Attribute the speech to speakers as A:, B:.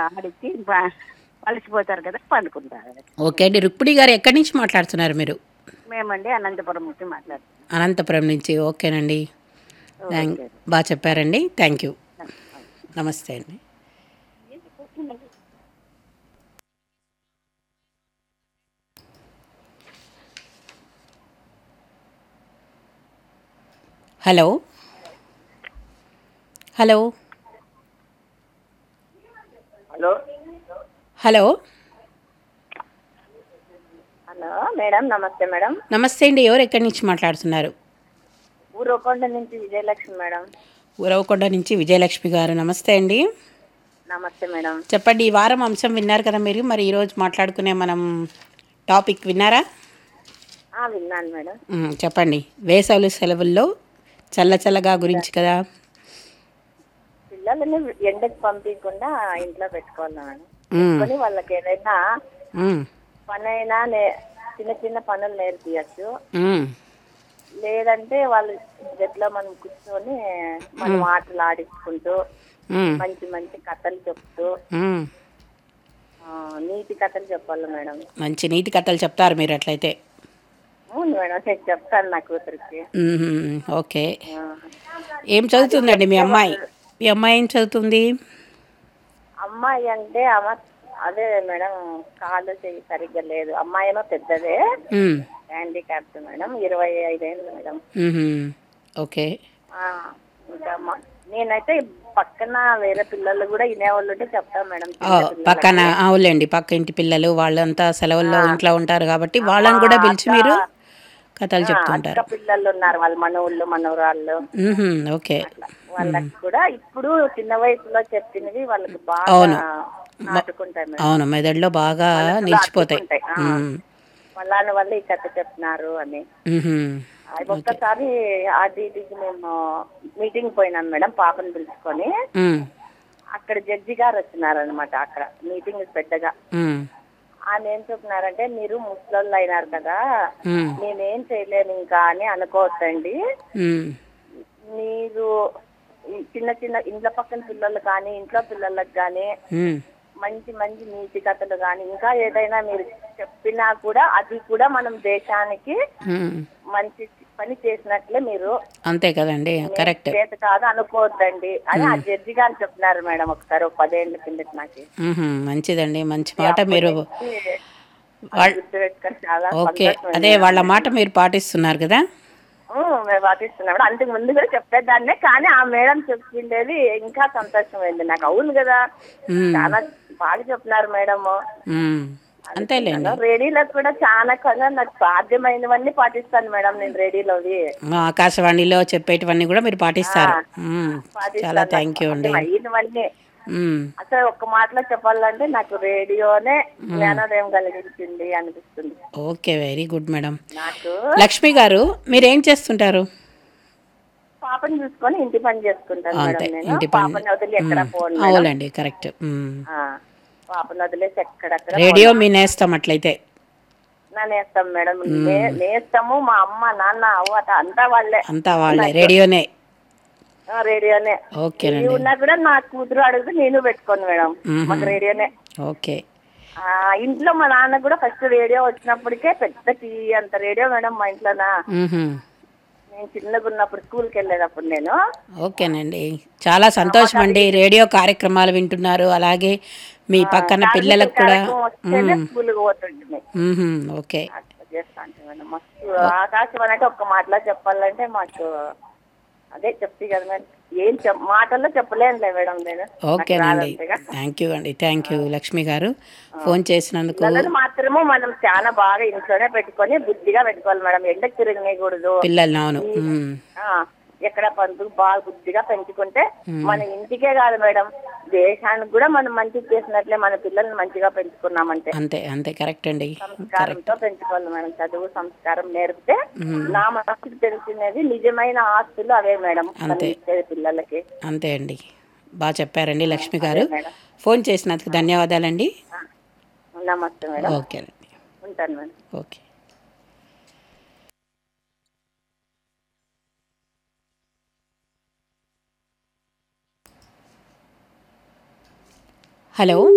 A: ఆడిచ్చి బా- అలసిపోతారు కదా పండుకుంటారు
B: ఓకే అండి రుక్మిణి గారు ఎక్కడి నుంచి మాట్లాడుతున్నారు మీరు
A: మేమండి అనంతపురం నుంచి మాట్లాడుతున్నాం
B: అనంతపురం నుంచి ఓకేనండి థ్యాంక్ బాగా చెప్పారండి థ్యాంక్ యూ నమస్తే అండి hello hello
A: hello
B: hello
A: hello madam namaste madam
B: namaste అండి ఎవరు ఎక్కడి నుంచి మాట్లాడుతున్నారు
A: ఊరకొండ నుంచి విజయలక్ష్మి మేడం
B: ఉరవకొండ నుంచి విజయలక్ష్మి గారు నమస్తే అండి
A: నమస్తే మేడం
B: చెప్పండి ఈ వారం అంశం విన్నారు కదా మీరు మరి ఈరోజు మాట్లాడుకునే మనం టాపిక్ విన్నారా
A: ఆ, విన్నాను మేడం
B: మ్, చెప్పండి వేసవి సెలవుల్లో చల్ల చల్లగా గురించి కదా
A: పిల్లలని ఎండకు పంపించకుండా ఇంట్లో పెట్టుకోవాలి మేడం
B: మ్,
A: కొని వాళ్ళకి ఏదైనా
B: మ్,
A: పనైనా నే చిన్న చిన్న పనులు నేర్పియచ్చు
B: మ్,
A: లేదంటే వాళ్ళు గదిలో మనం కూర్చొని మనం ఆటలు ఆడించుకుంటూ
B: మ్,
A: మంచి మంచి కథలు చెప్తూ
B: మ్.
A: ఆ, నీతి కథలు చెప్పాలి మేడం
B: మంచి నీతి కథలు చెప్తారు మీరు అట్లయితే
A: అవును మేడం నేను చెప్తాను నా కూతురికి
B: మ్మ్, ఓకే
A: ఆ,
B: ఏం చదువుతుందండి మీ అమ్మాయి మీ అమ్మాయి ఏం చదువుతుంది
A: అమ్మాయి అంటే అమ్మ అదే మేడం కాళ్ళు చెయ్యి సరిగ్గా లేదు అమ్మాయి ఏమో పెద్దదే
B: మ్,
A: హ్యాండిక్యాప్ట్ మేడం ఇరవై ఐదేళ్ళు మేడం
B: మ్మ్, ఓకే
A: ఆ, ఇంకా మా- నేనైతే పక్కన వేరే పిల్లలు కూడా వినేవాళ్ళు ఉంటే చెప్తాను మేడం
B: ఓ, పక్కన అవులేండి పక్క ఇంటి పిల్లలు వాళ్ళంతా సెలవుల్లో ఇంట్లో ఉంటారు కాబట్టి వాళ్ళని కూడా పిలిచి మీరు కథలు చెప్తుంటారు
A: అక్క పిల్లలు ఉన్నారు వాళ్ళ మనవుళ్ళు మనవరాళ్ళు
B: మ్మ్, ఓకే
A: వాళ్ళకి కూడా ఇప్పుడు చిన్న వయసులో చెప్పినవి వాళ్ళకి బాగా
B: అవును.
A: నాటుకుంటాయి మేడం
B: అవును మెదడులో బాగా నిలిచిపోతాయి
A: అతుక్కుంటాయి. ఆ.
B: మ్మ్,
A: వాళ్ళని వల్ల ఈ కథ చెప్తున్నారు అని
B: మ్మ్,
A: అది ఒక్కసారి అది ఇది మేము మీటింగ్ పోయినాం మేడం పాపను పిలుచుకొని
B: మ్మ్,
A: అక్కడ జడ్జి గారు వచ్చినారనమాట అక్కడ మీటింగ్ పెద్దగా
B: మ్మ్,
A: ఆయన ఏం చెప్తున్నారంటే మీరు ముసలోళ్ళు అయినారు కదా
B: మ్మ్,
A: నేనేం చేయలేను ఇంకా అని అనుకోవద్దండి
B: మ్మ్,
A: మీరు ఈ చిన్న చిన్న ఇంట్లో పక్కన పిల్లలు కానీ ఇంట్లో పిల్లలకు కానీ
B: మ్మ్,
A: మంచి మంచి నీతి కథలు కానీ ఇంకా ఏదైనా మీరు చెప్పినా కూడా అది కూడా మనం దేశానికి
B: మ్మ్.
A: మంచి పని చేసినట్లే మీరు
B: అంతే కదండి కరెక్ట్
A: చేత కాదు అనుకోవద్దండి అని ఆ జడ్జి గారు చెప్తున్నారు మేడం ఒకసారి ఒక పదేళ్ల కిందకి నాకు
B: మ్మ్, మంచిదండి మంచి మాట మీరు వాళ్ళ
A: గుర్తుపెట్టుకొని చాలా
B: ఓకే
A: సంతోషం
B: అదే వాళ్ళ మాట మీరు పాటిస్తున్నారు కదా
A: ఊ, మేము పాటిస్తున్నాం మేడం. అంతకు ముందు కూడా చెప్పేదాన్నే కానీ ఆ మేడం చెప్పిండేది ఇంకా సంతోషమైంది నాకు అవును కదా
B: మ్మ్.
A: చాలా బాగా చెప్తున్నారు మేడం
B: మ్మ్. అంతేలేండి
A: రేడియోలో కూడా చాలా కదా నాకు సాధ్యమైనవన్నీ పాటిస్తాను మేడం నేను రేడియోలోవి
B: మా ఆకాశవాణిలో చెప్పేటివన్నీ కూడా మీరు పాటిస్తారు మ్మ్. చాలా థ్యాంక్ యూ అండి
A: అయినవన్నీ
B: మ్మ్.
A: అసలు ఒక్క మాటలో చెప్పాలంటే నాకు రేడియోనే జ్ఞానోదయం కలిగించింది అనిపిస్తుంది
B: ఓకే వెరీ గుడ్ మేడం
A: నాకు
B: లక్ష్మి గారు మీరు ఏం చేస్తుంటారు
A: పాపని చూసుకొని ఇంటి పని చేసుకుంటాను
B: అంతే
A: మేడం నేను
B: ఇంటి పని
A: పాపని వదిలి ఎక్కడ పోను
B: అవునండి కరెక్ట్ మ్మ్.
A: ఆ, పాపను వదిలేసి ఎక్కడెక్కడ
B: రేడియో మీ నేస్తాం అట్లయితే
A: నా నేస్తాం మేడం నే- నేస్తాము మా అమ్మ నాన్న అవ్వ అత్త అంతా వాళ్ళే
B: అంతా వాళ్ళే రేడియోనే
A: ఆ, రేడియోనే
B: ఓకేనండి
A: ఇవి ఉన్నా కూడా నా కూతురు అడిగితే నేను పెట్టుకోను మేడం మాకు రేడియోనే
B: ఓకే
A: ఆ, ఇంట్లో మా నాన్న కూడా ఫస్ట్ రేడియో వచ్చినప్పటికే పెద్ద టీవీ అంత రేడియో మేడం మా ఇంట్లోనా
B: మ్మ్హ్మ్.
A: నేను చిన్నగా ఉన్నప్పుడు స్కూల్కి వెళ్ళేటప్పుడు నేను
B: ఓకేనండి చాలా సంతోషం అండి రేడియో కార్యక్రమాలు వింటున్నారు అలాగే మీ పక్కన పిల్లలకు కూడా
A: కార్యక్రమం వస్తేనే స్కూల్కి పోతుంటుంది
B: మ్మ్హ్మ్. ఓకే
A: అట్లా చేస్తా అంటే మేడం మస్తు ఆకాశవాణి అంటే ఒక్క మాటలో చెప్పాలంటే మాకు అదే చెప్తే కదా మేడం ఏం చెప్ మాటల్లో చెప్పలేనులే మేడం నేను
B: ఓకేనండి థ్యాంక్ యూ అండి థ్యాంక్ యూ లక్ష్మి గారు ఫోన్ చేసినందుకు
A: పిల్లలు మాత్రము మనం చాలా బాగా ఇంట్లోనే పెట్టుకొని బుద్ధిగా పెట్టుకోవాలి మేడం ఎండకు తిరగనేయకూడదు
B: పిల్లల్ని అవును మ్మ్.
A: ఆ, ఎక్కడ పంతులు బాగా బుద్ధిగా పెంచుకుంటే మన ఇంటికే కాదు మేడం దేశానికి కూడా మనం మంచి చేసినట్లే మన పిల్లల్ని మంచిగా పెంచుకున్నామంటే
B: అంతే అంతే కరెక్ట్ అండి
A: సంస్కారంతో పెంచుకోవాలి మేడం చదువు సంస్కారం నేర్పితే నా మనసుకు తెలిసినది నిజమైన ఆస్తులు అవే మేడం మనం ఇచ్చేది పిల్లలకి
B: అంతే అండి బాగా చెప్పారండి లక్ష్మి గారు
A: మేడం
B: ఫోన్ చేసినందుకు ధన్యవాదాలండి
A: ఆ, నమస్తే మేడం
B: ఓకేనండి
A: ఉంటాను మేడం
B: ఓకే హలో